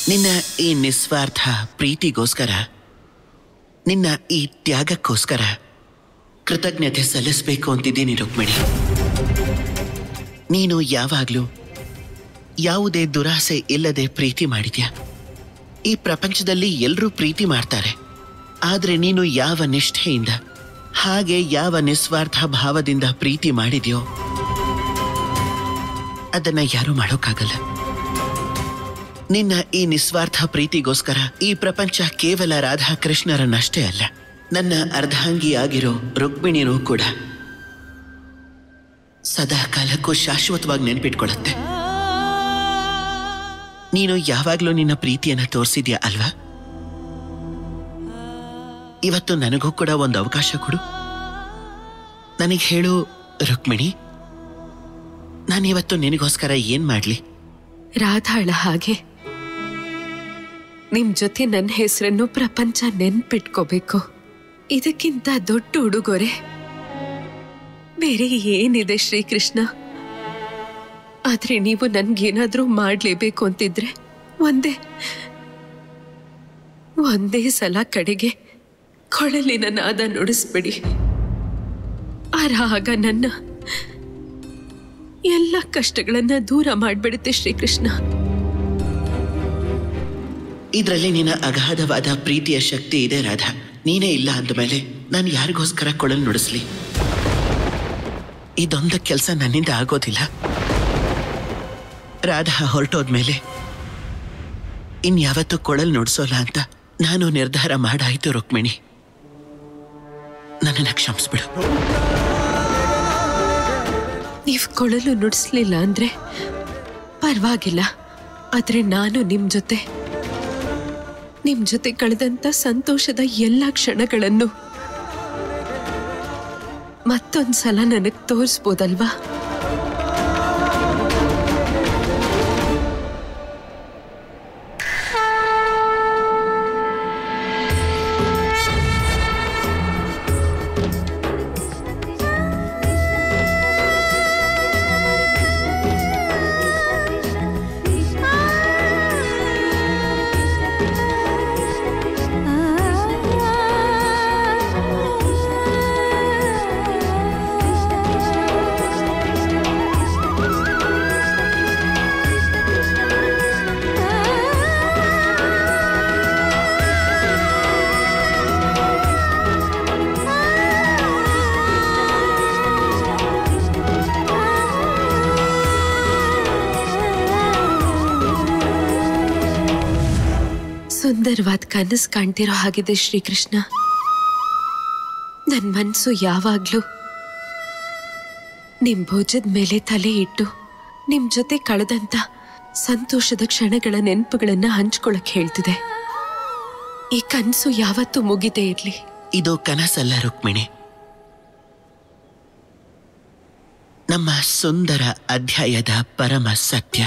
ನಿನ್ನ ಈ ನಿಸ್ವಾರ್ಥ ಪ್ರೀತಿಗೋಸ್ಕರ ನಿನ್ನ ಈ ತ್ಯಾಗಕ್ಕೋಸ್ಕರ ಕೃತಜ್ಞತೆ ಸಲ್ಲಿಸಬೇಕು ಅಂತಿದ್ದೀನಿ ರುಕ್ಮಿಣಿ ನೀನು ಯಾವಾಗಲೂ ಯಾವುದೇ ದುರಾಸೆ ಇಲ್ಲದೆ ಪ್ರೀತಿ ಮಾಡಿದ್ಯಾ ಈ ಪ್ರಪಂಚದಲ್ಲಿ ಎಲ್ಲರೂ ಪ್ರೀತಿ ಮಾಡ್ತಾರೆ ಆದರೆ ನೀನು ಯಾವ ನಿಷ್ಠೆಯಿಂದ ಹಾಗೆ ಯಾವ ನಿಸ್ವಾರ್ಥ ಭಾವದಿಂದ ಪ್ರೀತಿ ಮಾಡಿದ್ಯೋ ಅದನ್ನ ಯಾರೂ ಮಾಡೋಕ್ಕಾಗಲ್ಲ ನಿನ್ನ ಈ ನಿಸ್ವಾರ್ಥ ಪ್ರೀತಿಗೋಸ್ಕರ ಈ ಪ್ರಪಂಚ ಕೇವಲ ರಾಧಾಕೃಷ್ಣರನ್ನಷ್ಟೇ ಅಲ್ಲ ನನ್ನ ಅರ್ಧಾಂಗಿಯಾಗಿರೋ ರುಕ್ಮಿಣಿನೂ ಕೂಡ ಸದಾ ಕಾಲಕ್ಕೂ ಶಾಶ್ವತವಾಗಿ ನೆನ್ಪಿಟ್ಕೊಳ್ಳುತ್ತೆ ನೀನು ಯಾವಾಗ್ಲೂ ನಿನ್ನ ಪ್ರೀತಿಯನ್ನ ತೋರಿಸಿದ್ಯಾ ಅಲ್ವಾ ಇವತ್ತು ನನಗೂ ಕೂಡ ಒಂದು ಅವಕಾಶ ಕೊಡು ನನಗೆ ಹೇಳು ರುಕ್ಮಿಣಿ ನಾನಿವತ್ತು ನಿನಗೋಸ್ಕರ ಏನ್ ಮಾಡ್ಲಿ ರಾಧಾಳ ಹಾಗೆ ನಿಮ್ ಜೊತೆ ನನ್ನ ಹೆಸರನ್ನು ಪ್ರಪಂಚ ನೆನ್ಪಿಟ್ಕೋಬೇಕು ಇದಕ್ಕಿಂತ ದೊಡ್ಡ ಉಡುಗೊರೆ ಬೇರೆ ಏನಿದೆ ಶ್ರೀಕೃಷ್ಣ ಆದ್ರೆ ನೀವು ನನ್ಗೇನಾದ್ರೂ ಮಾಡ್ಲೇಬೇಕು ಅಂತಿದ್ರೆ ಒಂದೇ ಒಂದೇ ಸಲ ಕಡೆಗೆ ಕೊಳಲಿನ ನಾದ ನುಡಿಸ್ಬಿಡಿ ಆ ರಾಗ ನನ್ನ ಎಲ್ಲ ಕಷ್ಟಗಳನ್ನ ದೂರ ಮಾಡ್ಬಿಡುತ್ತೆ ಶ್ರೀಕೃಷ್ಣ ಇದ್ರಲ್ಲಿ ನಿನ್ನ ಅಗಾಧವಾದ ಪ್ರೀತಿಯ ಶಕ್ತಿ ಇದೆ ರಾಧಾ ನೀನೇ ಇಲ್ಲ ಅಂದಮೇಲೆ ನಾನು ಯಾರಿಗೋಸ್ಕರ ಕೊಳಲು ನುಡಿಸ್ಲಿ ಇದೊಂದು ಕೆಲಸ ನನ್ನಿಂದ ಆಗೋದಿಲ್ಲ ರಾಧಾ ಹೊರಟೋದ್ಮೇಲೆ ಇನ್ಯಾವತ್ತೂ ಕೊಳಲು ನುಡಿಸೋಲ್ಲ ಅಂತ ನಾನು ನಿರ್ಧಾರ ಮಾಡಾಯ್ತು ರುಕ್ಮಿಣಿ ನನ್ನನ್ನು ಕ್ಷಮಿಸ್ಬಿಡು ನೀವು ಕೊಳಲು ನುಡಿಸ್ಲಿಲ್ಲ ಅಂದ್ರೆ ಪರವಾಗಿಲ್ಲ ಆದ್ರೆ ನಾನು ನಿಮ್ ಜೊತೆ ನಿಮ್ ಜೊತೆ ಕಳೆದಂತ ಸಂತೋಷದ ಎಲ್ಲ ಕ್ಷಣಗಳನ್ನು ಮತ್ತೊಂದ್ಸಲ ನನಗ್ ತೋರಿಸ್ಬೋದಲ್ವಾ ಸುಂದರವಾದ ಕನಸು ಕಾಣ್ತಿರೋ ಹಾಗಿದೆ ಶ್ರೀಕೃಷ್ಣ ನನ್ ಮನ್ಸು ಯಾವಾಗ್ಲೂ ನಿಮ್ ಭುಜದ ಮೇಲೆ ತಲೆ ಇಟ್ಟು ನಿಮ್ ಜೊತೆ ಕಳೆದಂತ ಸಂತೋಷದ ಕ್ಷಣಗಳ ನೆನಪುಗಳನ್ನ ಹಂಚ್ಕೊಳಕ್ ಹೇಳ್ತಿದೆ ಈ ಕನ್ಸು ಯಾವತ್ತೂ ಮುಗಿದೇ ಇರ್ಲಿ ಇದು ಕನಸಲ್ಲ ರುಕ್ಮಿಣಿ ನಮ್ಮ ಸುಂದರ ಅಧ್ಯಾಯದ ಪರಮ ಸತ್ಯ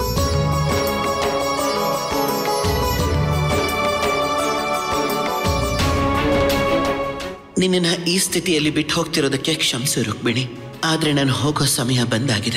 ನಿನ್ನ ಈ ಸ್ಥಿತಿಯಲ್ಲಿ ಬಿಟ್ಟು ಹೋಗ್ತಿರೋದಕ್ಕೆ ಕ್ಷಮಿಸು ರುಕ್ಮಿಣಿ ಆದ್ರೆ ನಾನು ಹೋಗೋ ಸಮಯ ಬಂದಾಗಿದೆ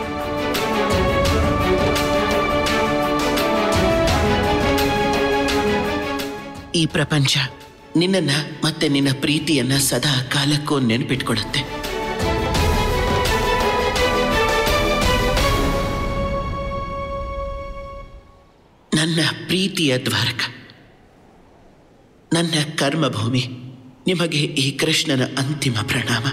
ಈ ಪ್ರಪಂಚ ನಿನ್ನನ್ನ ಮತ್ತೆ ನಿನ್ನ ಪ್ರೀತಿಯನ್ನ ಸದಾ ಕಾಲಕ್ಕೂ ನೆನ್ಪಿಟ್ಕೊಡುತ್ತೆ ನನ್ನ ಪ್ರೀತಿಯ ದ್ವಾರಕ ನನ್ನ ಕರ್ಮಭೂಮಿ ನಿಮಗೆ ಈ ಕೃಷ್ಣನ ಅಂತಿಮ ಪ್ರಣಾಮ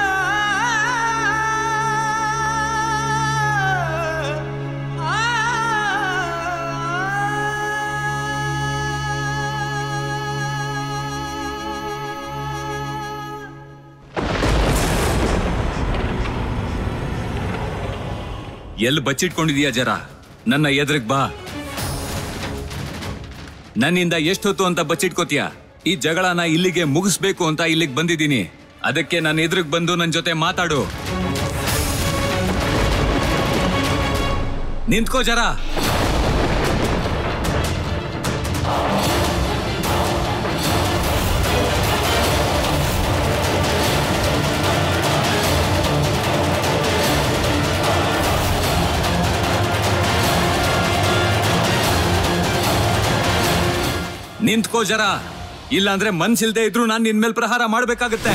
ಎಲ್ಲಿ ಬಚ್ಚಿಟ್ಕೊಂಡಿದೀಯ ಜರ ನನ್ನ ಎದುರಿಗೆ ಬಾ ನನ್ನಿಂದ ಎಷ್ಟೊತ್ತು ಅಂತ ಬಚ್ಚಿಟ್ಕೋತೀಯ ಈ ಜಗಳನ ಇಲ್ಲಿಗೆ ಮುಗಿಸ್ಬೇಕು ಅಂತ ಇಲ್ಲಿಗೆ ಬಂದಿದ್ದೀನಿ ಅದಕ್ಕೆ ನನ್ನ ಎದುರಿಗೆ ಬಂದು ನನ್ನ ಜೊತೆ ಮಾತಾಡು ನಿಂತ್ಕೋ ಜರ ನಿಂತ್ಕೋ ಜರ ಇಲ್ಲಾಂದ್ರೆ ಮನ್ಸಿಲ್ದೇ ಇದ್ರು ನಾನು ನಿನ್ ಮೇಲೆ ಪ್ರಹಾರ ಮಾಡ್ಬೇಕಾಗತ್ತೆ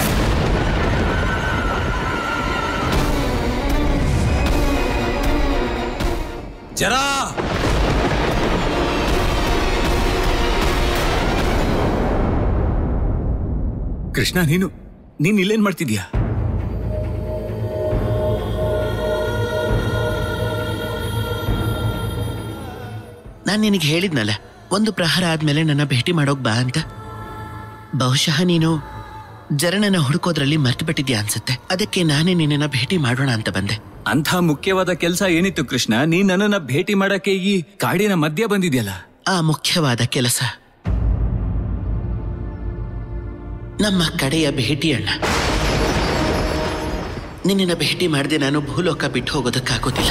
ಜರಾ ಕೃಷ್ಣ ನೀನು ನೀನ್ ಇಲ್ಲೇನ್ ಮಾಡ್ತಿದ್ಯಾ ನಾನು ನಿನಗೆ ಹೇಳಿದ್ನಲ್ಲ ಒಂದು ಪ್ರಹಾರ ಆದ್ಮೇಲೆ ನನ್ನ ಭೇಟಿ ಮಾಡೋಕ್ ಬಾ ಅಂತ ಬಹುಶಃ ನೀನು ಜರಣನ ಹುಡುಕೋದ್ರಲ್ಲಿ ಮರ್ತು ಬಿಟ್ಟಿದ್ಯಾ ಅನ್ಸುತ್ತೆ ಅದಕ್ಕೆ ನಾನೇ ನಿನ್ನನ್ನ ಭೇಟಿ ಮಾಡೋಣ ಅಂತ ಬಂದೆ ಅಂಥ ಮುಖ್ಯವಾದ ಕೆಲಸ ಏನಿತ್ತು ಕೃಷ್ಣ ನೀನ್ ನನ್ನನ್ನ ಭೇಟಿ ಮಾಡಕ್ಕೆ ಈ ಕಾಡಿನ ಮಧ್ಯ ಬಂದಿದ್ಯಲ್ಲ ಆ ಮುಖ್ಯವಾದ ಕೆಲಸ ನಮ್ಮ ಕಡೆಯ ಭೇಟಿ ಅಣ್ಣ ನಿನ್ನನ್ನ ಭೇಟಿ ಮಾಡದೆ ನಾನು ಭೂಲೋಕ ಬಿಟ್ಟು ಹೋಗೋದಕ್ಕಾಗೋದಿಲ್ಲ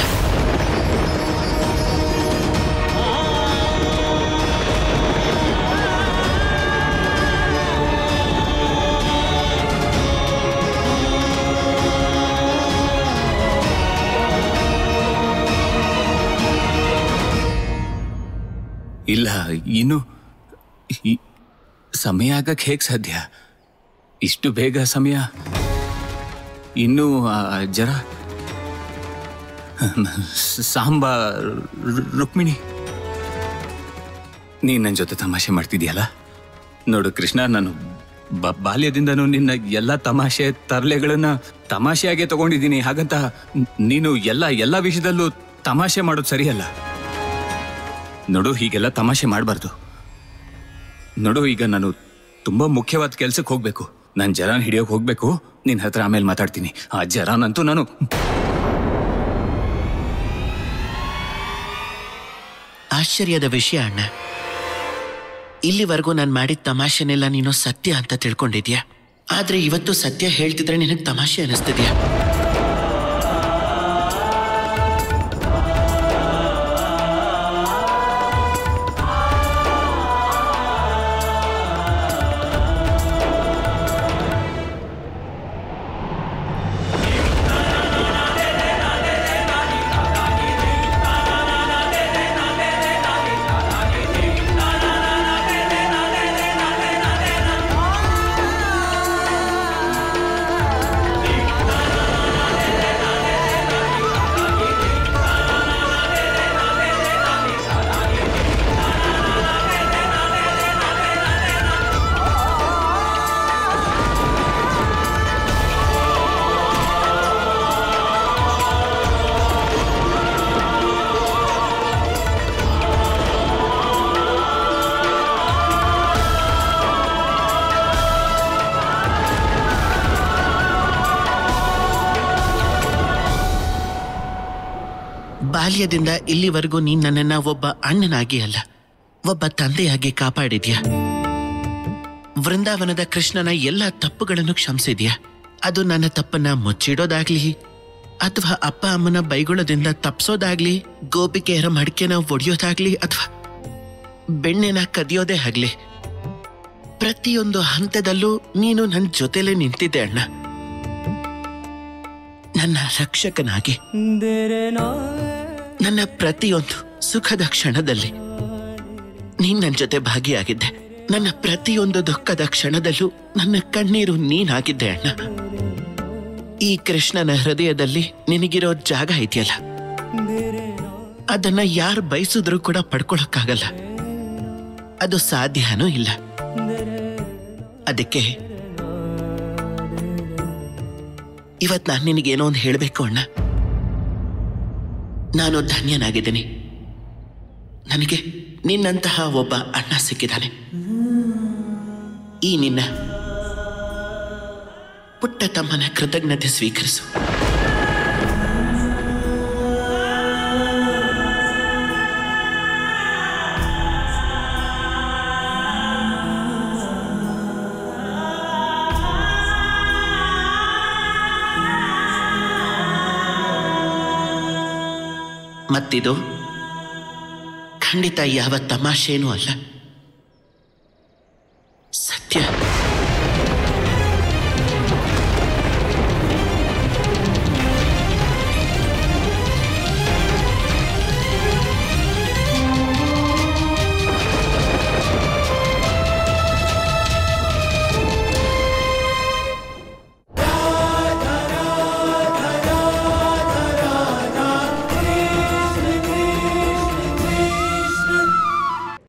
ಇಲ್ಲ ಇನ್ನು ಈ- ಸಮಯ ಆಗಕ್ಕೆ ಹೇಗ್ ಸಾಧ್ಯ ಇಷ್ಟು ಬೇಗ ಸಮಯ ಇನ್ನೂ ಆ, ಜರ ಸಾಂಬ ರು- ರುಕ್ಮಿಣಿ ನೀನ್ ನನ್ನ ಜೊತೆ ತಮಾಷೆ ಮಾಡ್ತಿದ್ಯಲ್ಲ ನೋಡು ಕೃಷ್ಣ ನಾನು ಬ- ಬಾಲ್ಯದಿಂದನೂ ನಿನ್ನ ಎಲ್ಲ ತಮಾಷೆ ತರಲೆಗಳನ್ನ ತಮಾಷೆಯಾಗೆ ತಗೊಂಡಿದ್ದೀನಿ ಹಾಗಂತ ನೀನು ಎಲ್ಲ ಎಲ್ಲ ವಿಷಯದಲ್ಲೂ ತಮಾಷೆ ಮಾಡೋದು ಸರಿಯಲ್ಲ ನೋಡು ಹೀಗೆಲ್ಲ ತಮಾಷೆ ಮಾಡಬಾರ್ದು ನೋಡು ಈಗ ನಾನು ತುಂಬಾ ಮುಖ್ಯವಾದ ಕೆಲ್ಸಕ್ಕೆ ಹೋಗ್ಬೇಕು ನಾನು ಜರಾನ್ ಹಿಡಿಯೋಕ್ ಹೋಗ್ಬೇಕು ನಿನ್ ಹತ್ರ ಆಮೇಲೆ ಮಾತಾಡ್ತೀನಿ ಆ ಜರಾನಂತೂ ನಾನು ಆಶ್ಚರ್ಯದ ವಿಷಯ ಅಣ್ಣ ಇಲ್ಲಿವರೆಗೂ ನಾನು ಮಾಡಿದ ತಮಾಷೆನೆಲ್ಲ ನೀನು ಸತ್ಯ ಅಂತ ತಿಳ್ಕೊಂಡಿದ್ಯಾ ಆದ್ರೆ ಇವತ್ತು ಸತ್ಯ ಹೇಳ್ತಿದ್ರೆ ನಿನಗೆ ತಮಾಷೆ ಅನಿಸ್ತಿದ್ಯಾ ಬಾಲ್ಯದಿಂದ ಇಲ್ಲಿವರೆಗೂ ನೀನ್ ನನ್ನನ್ನ ಒಬ್ಬ ಅಣ್ಣನಾಗಿ ಅಲ್ಲ ಒಬ್ಬ ತಂದೆಯಾಗಿ ಕಾಪಾಡಿದ್ಯಾ ವೃಂದಾವನದ ಕೃಷ್ಣನ ಎಲ್ಲ ತಪ್ಪುಗಳನ್ನು ಕ್ಷಮಿಸಿದ್ಯಾ ಅದು ನನ್ನ ತಪ್ಪನ್ನ ಮುಚ್ಚಿಡೋದಾಗ್ಲಿ ಅಥವಾ ಅಪ್ಪ ಅಮ್ಮನ ಬೈಗುಳದಿಂದ ತಪ್ಸೋದಾಗ್ಲಿ ಗೋಪಿಕೆಯರ ಮಡಿಕೆನ ಒಡೆಯೋದಾಗ್ಲಿ ಅಥವಾ ಬೆಣ್ಣೆನ ಕದಿಯೋದೇ ಆಗ್ಲಿ ಪ್ರತಿಯೊಂದು ಹಂತದಲ್ಲೂ ನೀನು ನನ್ನ ಜೊತೆಲೇ ನಿಂತಿದ್ದೆ ಅಣ್ಣ ನನ್ನ ರಕ್ಷಕನಾಗಿ ನನ್ನ ಪ್ರತಿಯೊಂದು ಸುಖದ ಕ್ಷಣದಲ್ಲಿ ನೀನ್ ನನ್ನ ಜೊತೆ ಭಾಗಿಯಾಗಿದ್ದೆ ನನ್ನ ಪ್ರತಿಯೊಂದು ದುಃಖದ ಕ್ಷಣದಲ್ಲೂ ನನ್ನ ಕಣ್ಣೀರು ನೀನಾಗಿದ್ದೆ ಅಣ್ಣ ಈ ಕೃಷ್ಣನ ಹೃದಯದಲ್ಲಿ ನಿನಗಿರೋ ಜಾಗ ಇದೆಯಲ್ಲ ಅದನ್ನ ಯಾರು ಬಯಸಿದ್ರೂ ಕೂಡ ಪಡ್ಕೊಳಕ್ಕಾಗಲ್ಲ ಅದು ಸಾಧ್ಯನೂ ಇಲ್ಲ ಅದಕ್ಕೆ ಇವತ್ ನಾನು ನಿನಗೇನೋ ಒಂದು ಹೇಳಬೇಕು ಅಣ್ಣ ನಾನು ಧನ್ಯನಾಗಿದ್ದೀನಿ ನನಗೆ ನಿನ್ನಂತಹ ಒಬ್ಬ ಅಣ್ಣ ಸಿಕ್ಕಿದ್ದಾನೆ ಈ ನಿನ್ನ ಪುಟ್ಟ ತಮ್ಮನ ಕೃತಜ್ಞತೆ ಸ್ವೀಕರಿಸು ಮತ್ತಿದು ಖಂಡಿತ ಯಾವ ತಮಾಷೆನೂ ಅಲ್ಲ